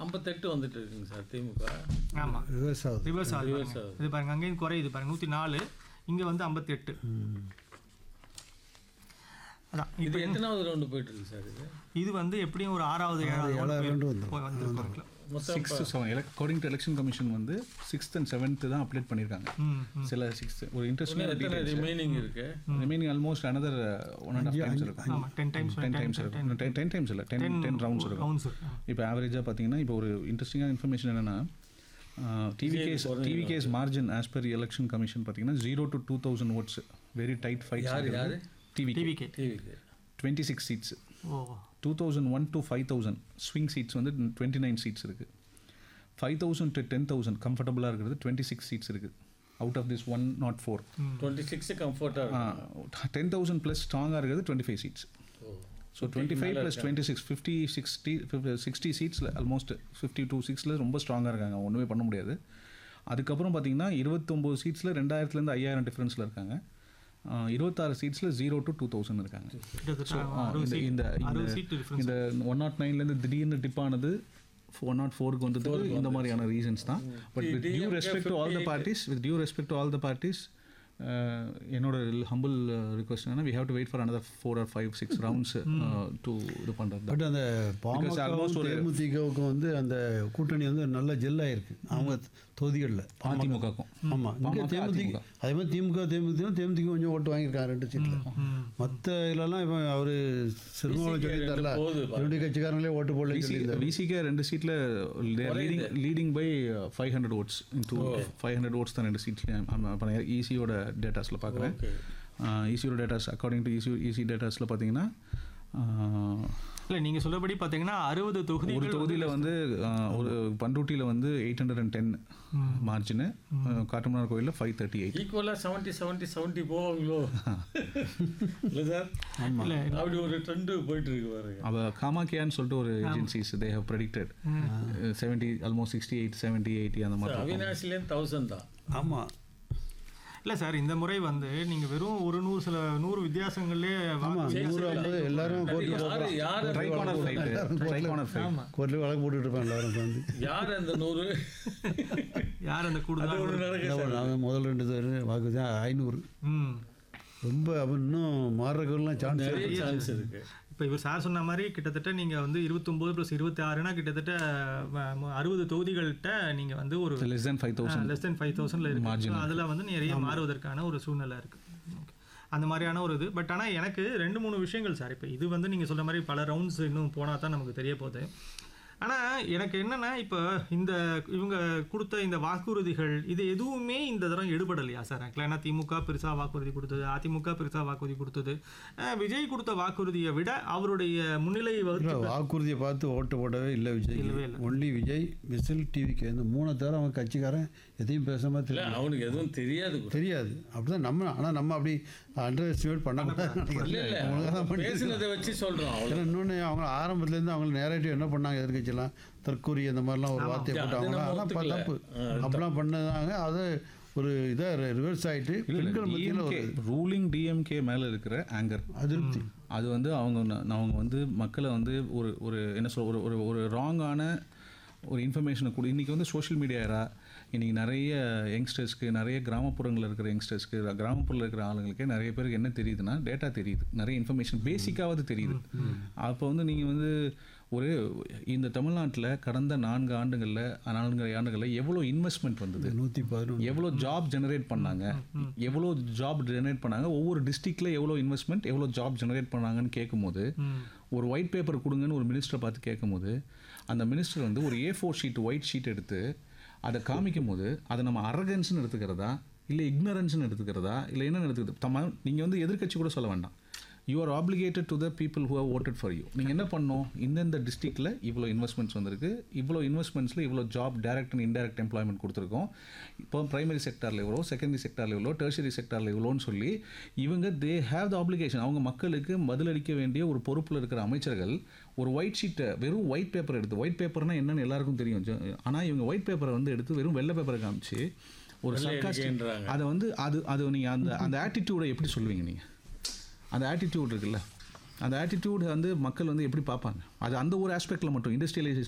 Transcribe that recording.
ஐம்பத்தெட்டு வந்துட்டு இருக்குங்க சார் திமுக ஆமாம் ரிவர்ஸ் ஆகுது ரிவர்ஸ் ஆகுது Reverse பாருங்க. ஆகுது. இது பாருங்க அங்கேயும் குறையுது பாருங்க நூற்றி நாலு இங்கே வந்து ஐம்பத்தெட்டு ம். அதான் இது எத்தனாவது ரவுண்டு போயிட்டு இருக்கு சார் இது இது வந்து எப்படியும் ஒரு ஆறாவது ஏழாவது ஏழாவது round round போய்- வந்துரும். போய் வந்திருக்கும் மொத்தம் sixth seven according to election commission வந்து சிக்ஸ்த் அண்ட் செவன்த்து தான் அப்டேட் பண்ணியிருக்காங்க ம் ம். சில சிக்ஸ்த் ஒரு இன்னும் இன்ட்ரெஸ்டிங் எத்தனை ரிமைனிங் இருக்கு remaining almost another one and half times இருக்கும் ஆமாம் டென் டைம்ஸ் டென் டைம்ஸ் இருக்கும் டென் டென் டைம்ஸ் இல்லை டென் டென் ரவுண்ட்ஸ் இருக்கும் ரவுண்ட்ஸ் இருக்கு இப்போ ஆவரேஜாக பார்த்தீங்கன்னா இப்போ ஒரு இன்ட்ரெஸ்டிங்கான இன்ஃபர்மேஷன் என்னென்னா TV case TV case margin as per election commission பார்த்தீங்கன்னா zero to two thousand votes very tight fight யாரு யாரு டிவி டிவிகே டிவிக்கு twenty six seats oh two thousand one to five thousand swing seeds வந்து twenty nine seats இருக்குது five thousand to ten thousand கம்ஃபர்டபுளாக இருக்கிறது twenty six seats இருக்குது out of this one naught four twenty six கம்ஃபர்ட்டாக இருக்கும் ten thousand plus ஸ்ட்ராங்காக இருக்கிறது twenty five seats oh so twenty five plus twenty six fifty sixty sixty சீட்ஸில் almost fifty two சிக்ஸில் ரொம்ப ஸ்ட்ராங்காக இருக்காங்க ஒன்றுமே பண்ண முடியாது அதுக்கப்புறம் பார்த்தீங்கன்னா இருபத்தொம்போது சீட்ஸில் ரெண்டாயிரத்துலேருந்து ஐயாயிரம் டிஃப்ரென்ஸில் இருக்காங்க ஆஹ் இருபத்தாறு சீட்ஸில் ஜீரோ டு டூ தௌசண்ட் இருக்காங்க கிட்டத்தட்ட ஆ, அறுபது இந்த- சீட் இந்த அறுபது சீட் டிஃப்ரென்ஸ் இந்த ஒன் நாட் நைன்லேருந்து திடீர்னு டிப் ஆனது ஒன் நாட் ஃபோருக்கு வந்ததுக்கு இந்த மாதிரியான ரீசன்ஸ் தான் but with due respect to all the parties with due respect to all the parties என்னோட ஹம்பிள் ரிக்வஸ்ட் என்னன்னா we have to wait for another four or five six rounds to இது பண்ணுறது but அந்த almost PMK ஒரு- தேமுதிகவுக்கும் வந்து அந்த கூட்டணி வந்து நல்ல ஜெல்லாயிருக்கு அவங்க தொகுதிகளில் அதிமுகக்கும் ஆமாம் இங்கே பாமக, தேமுதிக அதிமுக. அதே மாதிரி திமுக தேமுதிக தேமுதிக கொஞ்சம் ஓட்டு வாங்கியிருக்காங்க ரெண்டு சீட்டில் ம் மற்ற இதுலலாம் இப்போ அவர் சிறுமாவில் சொல்லியிருந்தார்ல போகுது என்னுடைய கட்சிக்காரங்களே ஓட்டு போடலன்னு சொல்லியிருந்தார் விசிகே ரெண்டு சீட்டில் leading leading by five hundred votes to five hundred votes தான் ரெண்டு சீட்லேயும் ஈசியோட டேட்டாஸில் பார்க்குறேன் ஓகே ஈசியோட datas according to EC EC டேட்டாஸில் பார்த்தீங்கன்னா ஆஹ், இல்லை நீங்கள் சொல்லபடி பார்த்தீங்கன்னா அறுபது தொகுதி ஒரு தொகுதியில் வந்து ஆஹ், ஒரு பண்ருட்டியில் வந்து eight hundred and ten margin காட்டுமன்னார் கோயிலில் ஃபைவ் தேர்ட்டி எயிட் ஈக்குவலாக செவன்ட்டி செவன்ட்டி செவன்ட்டி போவாங்களோ இல்லை சார் இல்லை அப்படி ஒரு ட்ரெண்டு போயிட்டு இருக்கு பாருங்க அவள் காமாக்கியான்னு சொல்லிட்டு ஒரு agencies they have predicted seventy almost sixty eight seventy eighty அந்த மாதிரி இருக்கும். அவினாசிலேருந்து தௌசண்ட் தான் ஆமாம் இல்லை சார் இந்த முறை வந்து நீங்கள் வெறும் ஒரு நூறு சில நூறு வித்தியாசங்கள்லேயே ஆமாம் நூறு ஐம்பது எல்லாரும் கோர்ட்டில் யாரு யார் tri corner fight tri corner fight ஆமாம் வழக்கு போட்டுட்டு இருப்பேன் எல்லாரும் சேர்ந்து யார் அந்த நூறு யார் அந்த அது கூடுதல் ஒரு நடக்க என்ன நான் முதல் ரெண்டு பேர் வாக்கு தான் ஐநூறு ம் ரொம்ப அப்போ இன்னும் மாறுறதுக்கெல்லாம் சான்ஸ் நிறைய சான்ஸ் இருக்கு இப்போ இவர் சார் சொன்ன மாதிரி கிட்டத்தட்ட நீங்கள் வந்து இருபத்தொம்போது ப்ளஸ் இருபத்தி ஆறுனா கிட்டத்தட்ட வ- அறுபது தொகுதிகள்கிட்ட நீங்கள் வந்து ஒரு less than five thousand less than five தௌசண்ட்ல இருக்கு அதில் வந்து நிறைய மாறுவதற்கான ஒரு சூழ்நிலை இருக்கு Okay. அந்த மாதிரியான ஒரு இது பட் ஆனால் எனக்கு ரெண்டு மூணு விஷயங்கள் சார் இப்போ இது வந்து நீங்கள் சொல்ற மாதிரி பல ரவுண்ட்ஸ் இன்னும் போனால் தான் நமக்கு தெரிய போகுது ஆனால் எனக்கு என்னன்னா இப்போ இந்த இவங்க கொடுத்த இந்த வாக்குறுதிகள் இது எதுவுமே இந்த தரம் எடுபடலையா சார் ஆக்சுவலாக ஏன்னா திமுக பெருசாக வாக்குறுதி கொடுத்தது அதிமுக பெருசாக வாக்குறுதி கொடுத்தது அஹ் விஜய் கொடுத்த வாக்குறுதியை விட அவருடைய முன்னிலை வகுத்து இல்லை வாக்குறுதியை பார்த்து ஓட்டு போடவே இல்லை விஜய் இல்லவே இல்லை. ஒன்லி விஜய் விசில் டிவிக்கு இந்த மூணு தவிர அவன் கட்சிக்காரன் எதையும் பேசாம இல்லை தெரியல அவனுக்கு எதுவும் தெரியாது கூட. தெரியாது அப்படிதான் நம்ம ஆனால் நம்ம அப்படி அண்டர் எஸ்டிமேட் பண்ணக்கூடாதுன்னு இல்ல நினைக்கிறேன் இல்ல அவங்களுக்காக தான் அவன் பண்ணிட்டு பேசுனதை வச்சு சொல்றோம் அவ்வளோ ஏன்னா இன்னொன்று அவங்க ஆரம்பத்துலேருந்து அவங்க நேரேட்டிவ் என்ன பண்ணாங்க எதிர்கட்சியெல்லாம் தற்கூரி அந்த மாதிரிலாம் ஒரு வார்த்தையை அது போட்டு அவங்க நம்ம அதெல்லாம் ஒத்துக்கல. தப்பு ஆ, அப்படிலாம் பண்ணதாங்க அது ஒரு இதாக ரிவர்ஸ் ஆகிட்டு பெண்கள் மத்தியில் ஒரு ரூலிங் டிஎம்கே மேலே இருக்கிற ஆங்கர் அதிருப்தி அது வந்து அவங்க ந- அவங்க வந்து மக்களை வந்து ஒரு ஒரு என்ன சொல் ஒரு ஒரு ஒரு ராங்கான ஒரு இன்ஃபர்மேஷனை கூட இன்றைக்கி வந்து சோஷியல் மீடியா era இன்றைக்கி நிறைய யங்ஸ்டர்ஸ்க்கு நிறைய கிராமப்புறங்களில் இருக்கிற யங்ஸ்டர்ஸ்க்கு கிராமப்புறத்தில் இருக்கிற ஆளுங்களுக்கே நிறைய பேருக்கு என்ன தெரியுதுன்னா டேட்டா தெரியுது நிறைய இன்ஃபர்மேஷன் பேசிக்காவது தெரியுது அப்போ வந்து நீங்கள் வந்து ஒரு இந்த தமிழ்நாட்டில் கடந்த நான்கு ஆண்டுகளில் நான்கு ஆண்டுகளில் எவ்வளோ இன்வெஸ்ட்மெண்ட் வந்தது நூற்றி பதினொன்று எவ்வளோ ஜாப் ஜெனரேட் பண்ணாங்க எவ்வளோ ஜாப் ஜெனரேட் பண்ணாங்க ஒவ்வொரு டிஸ்ட்ரிக்டில் எவ்வளோ இன்வெஸ்ட்மெண்ட் எவ்வளோ ஜாப் ஜெனரேட் பண்ணாங்கன்னு கேட்கும்போது ம். ஒரு ஒயிட் பேப்பர் கொடுங்கன்னு ஒரு மினிஸ்டரை பார்த்து கேட்கும்போது அந்த மினிஸ்டர் வந்து ஒரு A four sheet white sheet எடுத்து அதை காமிக்கும் போது அதை நம்ம அரகன்ஸ்னு எடுத்துக்கிறதா இல்லை இக்னரன்ஸ்னு எடுத்துக்கிறதா இல்லை என்ன எடுத்துக்கிறது தம்ம நீங்கள் வந்து எதிர்க்கட்சி கூட சொல்ல வேண்டாம் you are obligated to the people who have voted for you நீங்கள் என்ன பண்ணணும் இந்தந்த டிஸ்ட்ரிக்டில் இவ்வளோ இன்வெஸ்ட்மெண்ட்ஸ் வந்திருக்கு இவ்வளோ இன்வெஸ்ட்மெண்ட்ஸில் இவ்வளோ job direct and indirect employment கொடுத்துருக்கோம் இப்போ பிரைமரி செக்டாரில் இவ்வளோ செகண்டரி செக்டாரில் இவ்வளோ டெர்ஷரி செக்டாரில் இவ்வளோன்னு சொல்லி இவங்க தே ஹேவ் த ஆப்ளிகேஷன் அவங்க மக்களுக்கு பதிலளிக்க வேண்டிய ஒரு பொறுப்பில் இருக்கிற அமைச்சர்கள் ஒரு ஒயிட் ஷீட்டை வெறும் ஒயிட் பேப்பர் எடுத்து ஒயிட் பேப்பர்னா என்னன்னு எல்லாருக்கும் தெரியும் ஆனால் இவங்க ஒயிட் பேப்பரை வந்து எடுத்து வெறும் வெள்ளை பேப்பரை காமிச்சு ஒரு வெள்ளை sarcastic- அறிக்கைன்றாங்க. அதை வந்து அது அது நீங்கள் அந்த அந்த ஆட்டிடியூடை எப்படி சொல்லுவீங்க நீங்கள் அந்த ஆட்டிடியூட் இருக்குல்ல அந்த ஆட்டிடியூட் வந்து மக்கள் வந்து எப்படி பார்ப்பாங்க அது அந்த ஒரு ஆஸ்பெக்டில் மட்டும் இண்டஸ்ட்ரியலைசேஷன்